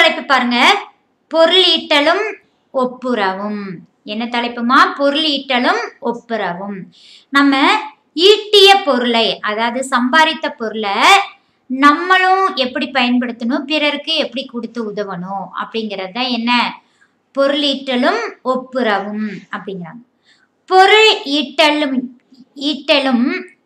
தலைப்பு பாருங்க பொருளீட்டலும் ஒப்புரவும் என்ன தலைப்புமா பொருளீட்டலும் ஒப்புரவும் நம்ம ஈட்டிய பொருளை அதாவது சம்பாதித்த பொருளை நம்மளும் எப்படி பயன்படுத்தணும் பிறருக்கு எப்படி கொடுத்து உதவணும் அப்படிங்கிறது தான் என்ன பொருளீட்டலும் ஒப்புரவும் அப்படிங்கிறாங்க பொருள் ஈட்டலும் ஈட்டலும்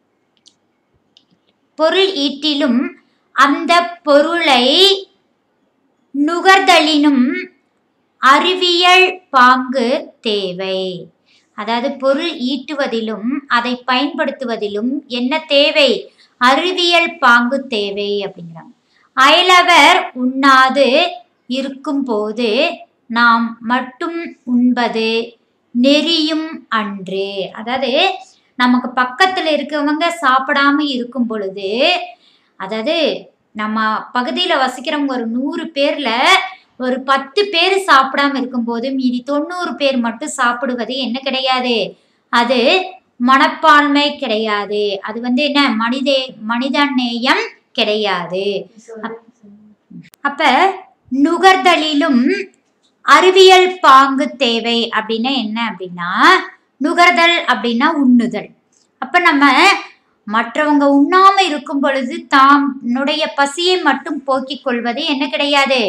பொருள் ஈட்டிலும் அந்த பொருளை நுகர்தலினும் அறிவியல் பாங்கு தேவை அதாவது பொருள் ஈட்டுவதிலும் அதை பயன்படுத்துவதிலும் என்ன தேவை அறிவியல் பாங்கு தேவை அப்படிங்கிறாங்க அயலவர் உண்ணாது இருக்கும்போது நாம் மட்டும் உண்பது நெறியும் அன்று அதாவது நமக்கு பக்கத்துல இருக்கவங்க சாப்பிடாம இருக்கும் பொழுது அதாவது நம்ம பகுதியில வசிக்கிறவங்க ஒரு நூறு பேர்ல ஒரு பத்து பேர் சாப்பிடாம இருக்கும்போது மீதி தொண்ணூறு பேர் மட்டும் சாப்பிடுவது என்ன கிடையாது அது மனப்பான்மை கிடையாது அது வந்து என்ன மனித மனித நேயம் கிடையாது அப்ப நுகர்தலிலும் அறிவியல் பாங்கு தேவை அப்படின்னா என்ன அப்படின்னா நுகர்தல் அப்படின்னா உண்ணுதல் அப்ப நம்ம மற்றவங்க உண்ணாம இருக்கும் பொழுது தானுடைய பசியை மட்டும் போக்கிக் கொள்வது என்ன கிடையாது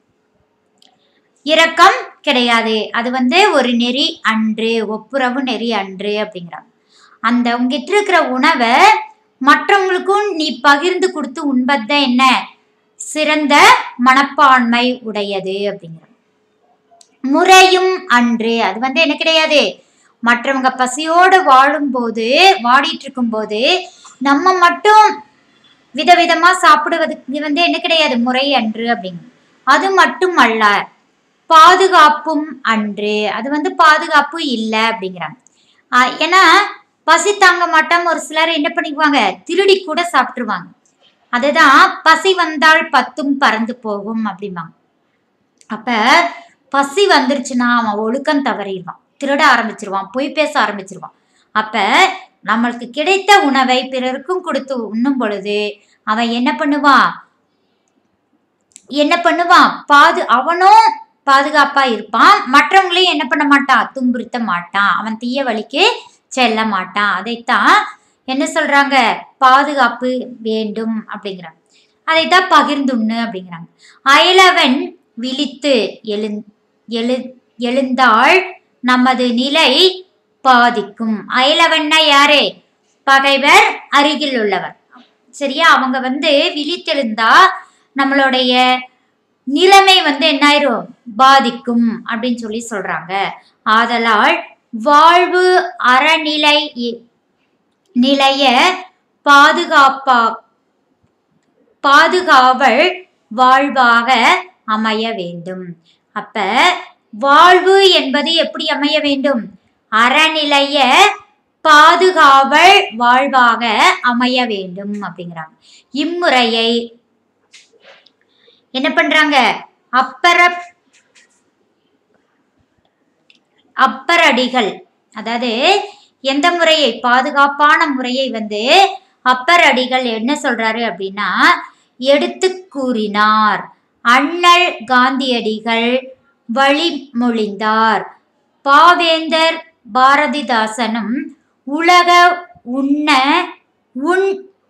இரக்கம் கிடையாது அது வந்து ஒரு நெறி அன்று ஒப்புரவு நெறி அன்று அப்படிங்கிறாங்க அந்த உங்ககிட்ட இருக்கிற உணவை மற்றவங்களுக்கும் நீ பகிர்ந்து கொடுத்து உண்பதுதான் என்ன சிறந்த மனப்பான்மை உடையது அப்படிங்கிறாங்க முறையும் அன்று அது வந்து என்ன கிடையாது மற்றவங்க பசியோடு வாழும்போது வாடிட்டு இருக்கும்போது நம்ம மட்டும் விதவிதமா சாப்பிடுவதுக்கு வந்து என்ன கிடையாது முறை அன்று அப்படிங்க அது மட்டும் அல்ல பாதுகாப்பும் அன்று அது வந்து பாதுகாப்பு இல்லை அப்படிங்கிறாங்க ஆஹ் ஏன்னா பசி தாங்க மாட்டாம ஒரு சிலர் என்ன பண்ணிக்குவாங்க திருடி கூட சாப்பிட்டுருவாங்க அதுதான் பசி வந்தால் பத்தும் பறந்து போகும் அப்படிம்பாங்க அப்ப பசி வந்துருச்சுன்னா அவன் ஒழுக்கம் தவறிடுவான் திருட ஆரம்பிச்சிருவான் பொய் பேச ஆரம்பிச்சிருவான் அப்ப நம்மளுக்கு கிடைத்த உணவை பிறருக்கும் கொடுத்து உண்ணும் பொழுது அவன் என்ன பண்ணுவான் என்ன பண்ணுவான் பாது அவனும் பாதுகாப்பா இருப்பான் மற்றவங்களையும் என்ன பண்ண மாட்டான் துன்புறுத்த மாட்டான் அவன் தீய வழிக்கு செல்ல மாட்டான் அதைத்தான் என்ன சொல்றாங்க பாதுகாப்பு வேண்டும் அப்படிங்கிறாங்க அதைத்தான் பகிர்ந்துண்ணு அப்படிங்கிறாங்க அயலவன் விழித்து எழு எழு எழுந்தால் நமது நிலை பாதிக்கும் அயலவன்னா யாரு பகைவர் அருகில் உள்ளவர் சரியா அவங்க வந்து விழித்தெழுந்தா நம்மளுடைய நிலைமை வந்து என்ன ஆயிரும் பாதிக்கும் அப்படின்னு சொல்லி சொல்றாங்க ஆதலால் வாழ்வு அறநிலை இ- நிலைய பாதுகாப்பா பாதுகாவல் வாழ்வாக அமைய வேண்டும் அப்ப வாழ்வு என்பது எப்படி அமைய வேண்டும் அறநிலைய பாதுகாவல் வாழ்வாக அமைய வேண்டும் அப்படிங்கிறாங்க இம்முறையை என்ன பண்றாங்க அப்பற அப்பரடிகள் அதாவது எந்த முறையை பாதுகாப்பான முறையை வந்து அப்பரடிகள் என்ன சொல்றாரு அப்படின்னா எடுத்து கூறினார் அண்ணல் காந்தியடிகள் வழிமொழிந்தார் பாவேந்தர் பாரதிதாசனும் உலக உண்ண உன்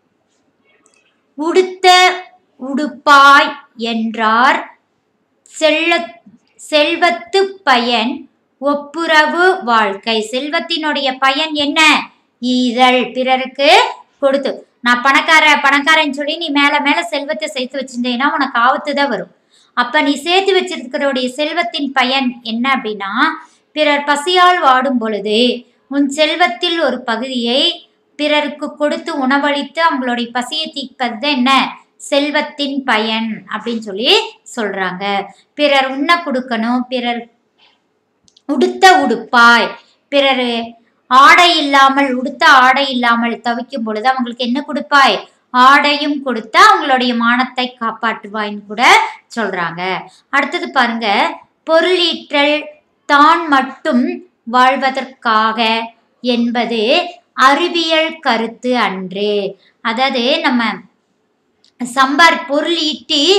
உடுத்த உடுப்பாய் என்றார் செல்ல செல்வத்து பயன் ஒப்புரவு வாழ்க்கை செல்வத்தினுடைய பயன் என்ன ஈதல் பிறருக்கு கொடுத்து நான் பணக்கார பணக்காரன் சொல்லி நீ மேல மேல செல்வத்தை சேர்த்து வச்சிருந்தேன்னா உனக்கு ஆபத்து தான் வரும் அப்ப நீ சேர்த்து வச்சிருக்கிறோடைய செல்வத்தின் பயன் என்ன அப்படின்னா பிறர் பசியால் வாடும் பொழுது உன் செல்வத்தில் ஒரு பகுதியை பிறருக்கு கொடுத்து உணவளித்து அவங்களுடைய பசியை தீர்ப்பது தான் என்ன செல்வத்தின் பயன் அப்படின்னு சொல்லி சொல்றாங்க பிறர் உண்ண கொடுக்கணும் பிறர் உடுத்த உடுப்பாய் பிறர் ஆடை இல்லாமல் உடுத்த ஆடை இல்லாமல் தவிக்கும் பொழுது அவங்களுக்கு என்ன கொடுப்பாய் ஆடையும் கொடுத்தா அவங்களுடைய மானத்தை காப்பாற்றுவாய்ன்னு கூட சொல்றாங்க அடுத்தது பாருங்க பொருளீற்றல் தான் மட்டும் வாழ்வதற்காக என்பது அறிவியல் கருத்து அன்று அதாவது நம்ம சம்பார் பொருள் ஈட்டி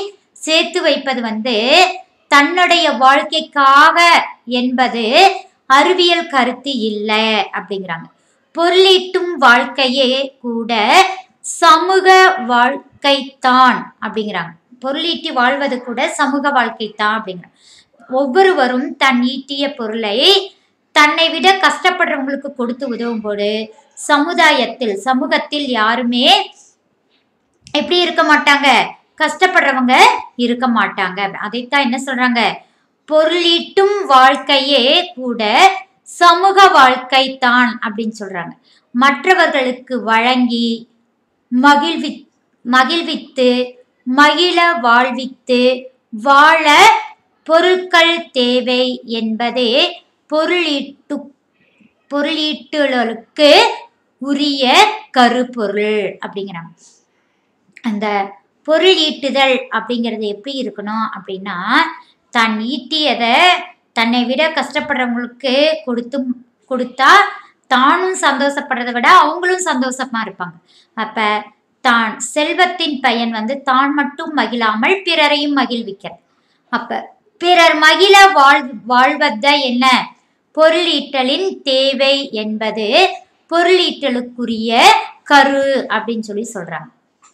சேர்த்து வைப்பது வந்து தன்னுடைய வாழ்க்கைக்காக என்பது அறிவியல் கருத்து இல்லை அப்படிங்கிறாங்க பொருளீட்டும் வாழ்க்கையே கூட சமூக வாழ்க்கைத்தான் அப்படிங்கிறாங்க பொருளீட்டி வாழ்வது கூட சமூக வாழ்க்கைத்தான் அப்படிங்கிறாங்க ஒவ்வொருவரும் தன் ஈட்டிய பொருளை தன்னை விட கஷ்டப்படுறவங்களுக்கு கொடுத்து உதவும் போது சமுதாயத்தில் சமூகத்தில் யாருமே எப்படி இருக்க மாட்டாங்க கஷ்டப்படுறவங்க இருக்க மாட்டாங்க அதைத்தான் என்ன சொல்றாங்க பொருளீட்டும் வாழ்க்கையே கூட சமூக வாழ்க்கை தான் அப்படின்னு சொல்றாங்க மற்றவர்களுக்கு வழங்கி மகிழ்வி மகிழ்வித்து மகிழ வாழ்வித்து வாழ பொருட்கள் தேவை என்பதே பொருளீட்டு பொருளீட்டுகளுக்கு உரிய கருப்பொருள் அப்படிங்கிறாங்க அந்த பொருள் ஈட்டுதல் அப்படிங்கிறது எப்படி இருக்கணும் அப்படின்னா தான் ஈட்டியதை தன்னை விட கஷ்டப்படுறவங்களுக்கு கொடுத்து கொடுத்தா தானும் சந்தோஷப்படுறதை விட அவங்களும் சந்தோஷமா இருப்பாங்க அப்ப தான் செல்வத்தின் பயன் வந்து தான் மட்டும் மகிழாமல் பிறரையும் மகிழ்விக்கிறது அப்ப பிறர் மகிழ வாழ் வாழ்வத என்ன பொருளீட்டலின் தேவை என்பது பொருளீட்டலுக்குரிய கரு அப்படின்னு சொல்லி சொல்றாங்க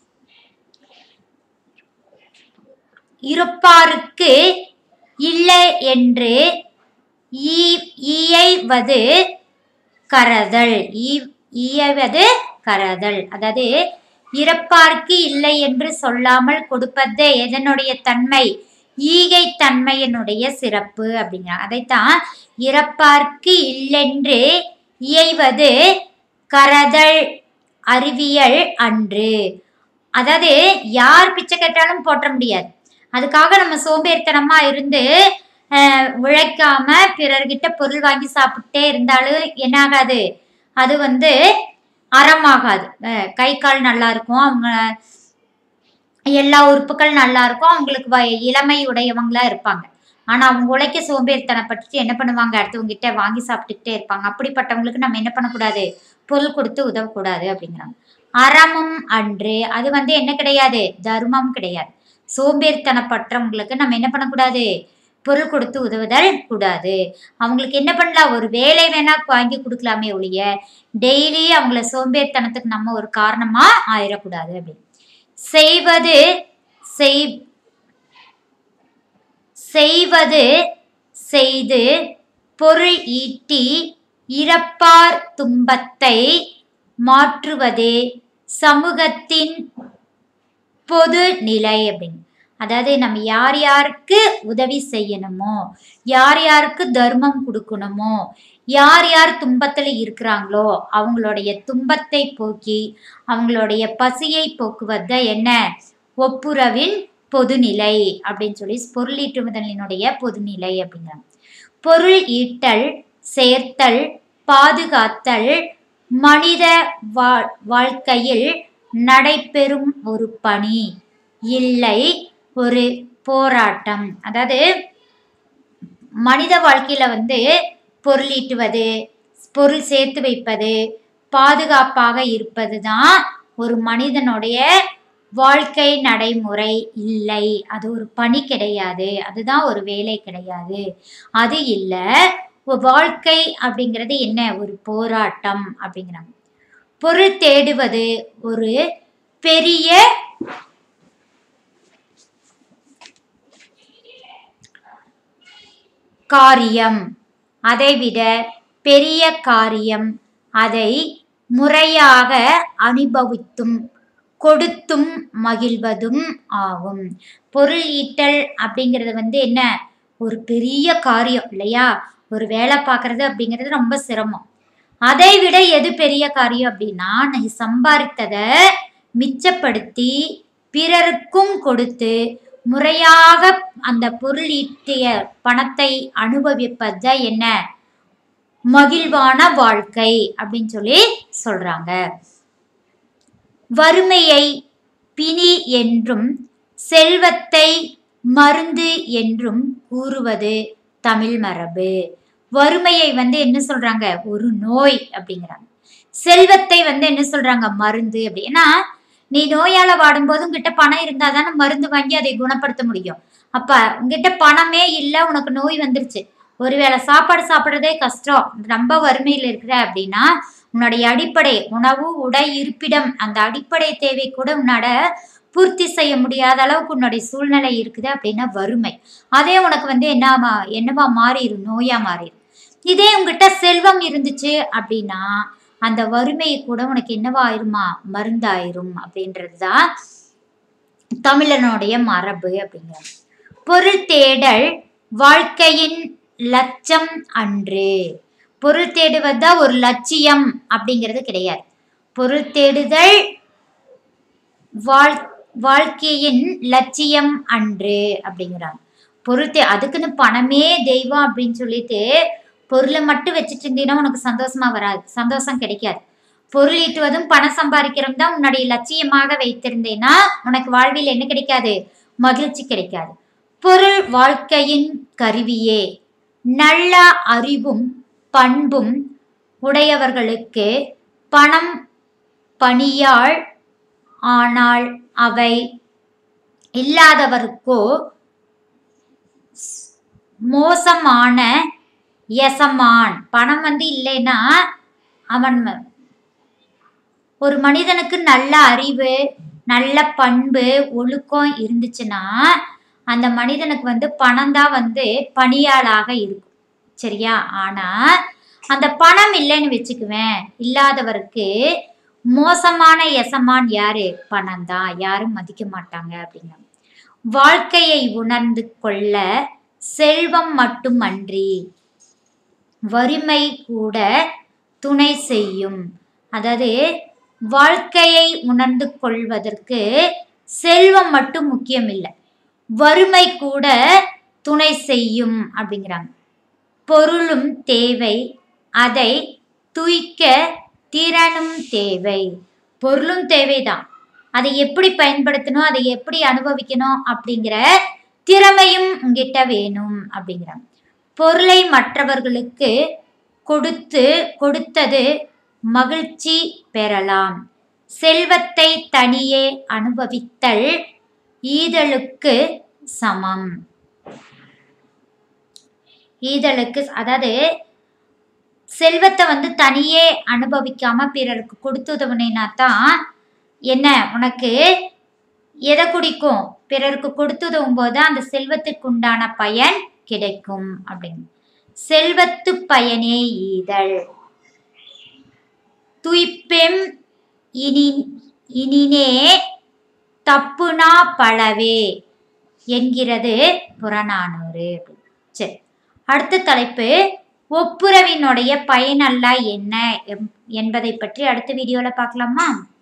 இருப்பாருக்கு இல்லை என்று ஈ- ஈயைவது கரதல் ஈ- ஈயவது கரதல் அதாவது இறப்பார்க்கு இல்லை என்று சொல்லாமல் கொடுப்பது எதனுடைய தன்மை ஈகை தன்மையினுடைய சிறப்பு அப்படிங்கிறாங்க அதைத்தான் இறப்பார்க்கு இல்லென்று இயைவது கரதல் அறிவியல் அன்று அதாவது யார் பிச்சை கேட்டாலும் போற்ற முடியாது அதுக்காக நம்ம சோம்பேறித்தனமா இருந்து அஹ், உழைக்காம பிறர்கிட்ட பொருள் வாங்கி சாப்பிட்டே இருந்தாலும் என்ன ஆகாது அது வந்து அறமாகாது அஹ், கை கால் நல்லா இருக்கும் அவங்க எல்லா உறுப்புகள் நல்லா இருக்கும் அவங்களுக்கு வ- இளமை உடையவங்களா இருப்பாங்க ஆனா அவங்க உழைக்க சோம்பேறித்தனப்பட்டுட்டு என்ன பண்ணுவாங்க அடுத்தவங்க கிட்ட வாங்கி சாப்பிட்டுக்கிட்டே இருப்பாங்க அப்படிப்பட்டவங்களுக்கு நம்ம என்ன பண்ணக்கூடாது பொருள் கொடுத்து உதவக்கூடாது அப்படிங்கிறாங்க அறமும் அன்று அது வந்து என்ன கிடையாது தர்மம் கிடையாது சோம்பேறித்தனப்பட்டவங்களுக்கு நம்ம என்ன பண்ணக்கூடாது பொருள் கொடுத்து உதவுதல் கூடாது அவங்களுக்கு என்ன பண்ணலாம் ஒரு வேலை வேணா வாங்கி கொடுக்கலாமே ஒழிய டெய்லி அவங்கள சோம்பேறித்தனத்துக்கு நம்ம ஒரு காரணமா ஆயிடக்கூடாது அப்படின்னு செய்வது செய் செய்வது செய்து பொருள் ஈட்டி இறப்பார் துன்பத்தை மாற்றுவதே சமூகத்தின் பொது நிலை அப்படின்னு அதாவது நம்ம யார் யாருக்கு உதவி செய்யணுமோ யார் யாருக்கு தர்மம் கொடுக்கணுமோ யார் யார் துன்பத்துல இருக்கிறாங்களோ அவங்களுடைய துன்பத்தை போக்கி அவங்களுடைய பசியை போக்குவது என்ன ஒப்புரவின் பொதுநிலை அப்படின்னு சொல்லி பொருளீட்டுவதலினுடைய பொதுநிலை அப்படிங்கிறாங்க பொருள் ஈட்டல் சேர்த்தல் பாதுகாத்தல் மனித வா- வாழ்க்கையில் நடைபெறும் ஒரு பணி இல்லை ஒரு போராட்டம் அதாவது மனித வாழ்க்கையில வந்து பொருளீட்டுவது பொருள் சேர்த்து வைப்பது பாதுகாப்பாக இருப்பது தான் ஒரு மனிதனுடைய வாழ்க்கை நடைமுறை இல்லை அது ஒரு பணி கிடையாது அதுதான் ஒரு வேலை கிடையாது அது இல்லை வாழ்க்கை அப்படிங்கிறது என்ன ஒரு போராட்டம் அப்படிங்கிறாங்க பொருள் தேடுவது ஒரு பெரிய காரியம் அதைவிட பெரிய காரியம் அதை முறையாக அனுபவித்தும் கொடுத்தும் மகிழ்வதும் ஆகும் பொருள் ஈட்டல் அப்படிங்கிறது வந்து என்ன ஒரு பெரிய காரியம் இல்லையா ஒரு வேலை பார்க்கறது அப்படிங்கிறது ரொம்ப சிரமம் அதை விட எது பெரிய காரியம் அப்படின்னா நீ சம்பாதித்ததை மிச்சப்படுத்தி பிறருக்கும் கொடுத்து முறையாக அந்த பொருள் ஈட்டிய பணத்தை அனுபவிப்பது என்ன மகிழ்வான வாழ்க்கை அப்படின்னு சொல்லி சொல்றாங்க வறுமையை பிணி என்றும் செல்வத்தை மருந்து என்றும் கூறுவது தமிழ் மரபு வறுமையை வந்து என்ன சொல்றாங்க ஒரு நோய் அப்படிங்கிறாங்க செல்வத்தை வந்து என்ன சொல்றாங்க மருந்து அப்படி ஏன்னா நீ நோயால வாடும்போது உங்ககிட்ட பணம் இருந்தா தானே மருந்து வாங்கி அதை குணப்படுத்த முடியும் அப்ப உங்ககிட்ட பணமே இல்லை உனக்கு நோய் வந்துருச்சு ஒருவேளை சாப்பாடு சாப்பிட்றதே கஷ்டம் ரொம்ப வறுமையில் இருக்கிற அப்படின்னா உன்னுடைய அடிப்படை உணவு உடை இருப்பிடம் அந்த அடிப்படை தேவை கூட உன்னோட பூர்த்தி செய்ய முடியாத அளவுக்கு உன்னுடைய சூழ்நிலை இருக்குது அப்படின்னா வறுமை அதே உனக்கு வந்து என்னவா என்னவா மாறிடும் நோயா மாறிடும் இதே உங்ககிட்ட செல்வம் இருந்துச்சு அப்படின்னா அந்த வறுமையை கூட உனக்கு என்னவா ஆயிருமா மருந்தாயிரும் அப்படின்றது தான் தமிழனுடைய மரபு அப்படிங்கிறாங்க பொருள் தேடல் வாழ்க்கையின் லட்சம் அன்று பொருள் தேடுவது ஒரு லட்சியம் அப்படிங்கிறது கிடையாது பொருள் தேடுதல் வாழ் வாழ்க்கையின் லட்சியம் அன்று அப்படிங்கிறாங்க பொருள் தே அதுக்குன்னு பணமே தெய்வம் அப்படின்னு சொல்லிட்டு பொருளை மட்டும் வச்சுட்டு இருந்தீங்கன்னா உனக்கு சந்தோஷமா வராது சந்தோஷம் கிடைக்காது பொருள் ஈட்டுவதும் பணம் சம்பாதிக்கிறதும் தான் உன்னுடைய லட்சியமாக வைத்திருந்தேன்னா உனக்கு வாழ்வில் என்ன கிடைக்காது மகிழ்ச்சி கிடைக்காது பொருள் வாழ்க்கையின் கருவியே நல்ல அறிவும் பண்பும் உடையவர்களுக்கு பணம் பணியாள் ஆனால் அவை இல்லாதவருக்கோ மோசமான எசமான் பணம் வந்து இல்லைன்னா அவன் ஒரு மனிதனுக்கு நல்ல அறிவு நல்ல பண்பு ஒழுக்கம் இருந்துச்சுன்னா அந்த மனிதனுக்கு வந்து பணம் தான் வந்து பணியாளாக இருக்கும் சரியா ஆனா அந்த பணம் இல்லைன்னு வச்சுக்குவேன் இல்லாதவருக்கு மோசமான எசமான் யாரு பணம் தான் யாரும் மதிக்க மாட்டாங்க அப்படிங்க வாழ்க்கையை உணர்ந்து கொள்ள செல்வம் மட்டுமன்றி வறுமை கூட துணை செய்யும் அதாவது வாழ்க்கையை உணர்ந்து கொள்வதற்கு செல்வம் மட்டும் முக்கியம் இல்லை வறுமை கூட துணை செய்யும் அப்படிங்கிறாங்க பொருளும் தேவை அதை துய்க்க திறனும் தேவை பொருளும் தேவைதான் அதை எப்படி பயன்படுத்தணும் அதை எப்படி அனுபவிக்கணும் அப்படிங்கிற திறமையும் உங்ககிட்ட வேணும் அப்படிங்கிறாங்க பொருளை மற்றவர்களுக்கு கொடுத்து கொடுத்தது மகிழ்ச்சி பெறலாம் செல்வத்தை தனியே அனுபவித்தல் ஈதலுக்கு சமம் ஈதலுக்கு அதாவது செல்வத்தை வந்து தனியே அனுபவிக்காம பிறருக்கு கொடுத்து உதவுனேன்னா தான் என்ன உனக்கு எதை குடிக்கும் பிறருக்கு கொடுத்து உதவும் போது அந்த செல்வத்துக்கு உண்டான பயன் கிடைக்கும் அப்படின்னு செல்வத்து பயனே ஈதல் துய்ப்பெம் இனி இனினே தப்புனா பழவே என்கிறது புறநானூறு சரி அடுத்த தலைப்பு ஒப்புரவினுடைய பயனல்ல என்ன எம்- என்பதை பற்றி அடுத்த வீடியோல பார்க்கலாமா